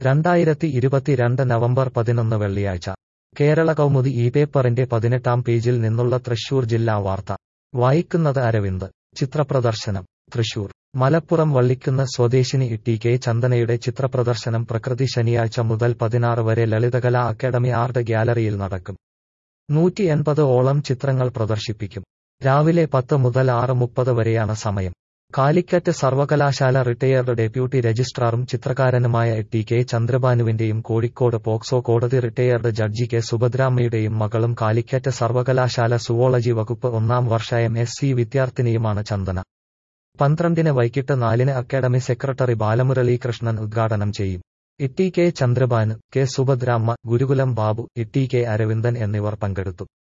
രണ്ടായിരത്തി ഇരുപത്തിരണ്ട് നവംബർ പതിനൊന്ന് വെള്ളിയാഴ്ച കേരള കൗമുദി ഈ പേപ്പറിന്റെ പതിനെട്ടാം പേജിൽ നിന്നുള്ള തൃശൂർ ജില്ലാ വാർത്ത വായിക്കുന്നത് അരവിന്ദ് ചിത്രപ്രദർശനം തൃശൂർ മലപ്പുറം വള്ളിക്കുന്ന് സ്വദേശിനി ടി കെ ചന്ദനയുടെ ചിത്രപ്രദർശനം പ്രകൃതി ശനിയാഴ്ച മുതൽ പതിനാറ് വരെ ലളിതകലാ അക്കാദമി ആർട്ട് ഗ്യാലറിയിൽ നടക്കും നൂറ്റി എൺപത് ഓളം ചിത്രങ്ങൾ പ്രദർശിപ്പിക്കും രാവിലെ പത്ത് മുതൽ ആറ് മുപ്പത് വരെയാണ് സമയം കാലിക്കറ്റ് സർവകലാശാല റിട്ടയർഡ് ഡെപ്യൂട്ടി രജിസ്ട്രാറും ചിത്രകാരനുമായ ടി കെ ചന്ദ്രബാനുവിന്റെയും കോഴിക്കോട് പോക്സോ കോടതി റിട്ടയർഡ് ജഡ്ജി കെ സുഭദ്രാമ്മയുടെയും മകളും കാലിക്കറ്റ് സർവകലാശാല സുവോളജി വകുപ്പ് ഒന്നാം വർഷ എം എസ് സി വിദ്യാർത്ഥിനിയുമാണ് ചന്ദന പന്ത്രണ്ടിന് വൈകിട്ട് നാലിന് അക്കാദമി സെക്രട്ടറി ബാലമുരളീകൃഷ്ണൻ ഉദ്ഘാടനം ചെയ്യും Itty K Chandrabhanu K Subhadramma Gurukulam Babu Itty K Aravindan എന്നിവർ പങ്കെടുത്തു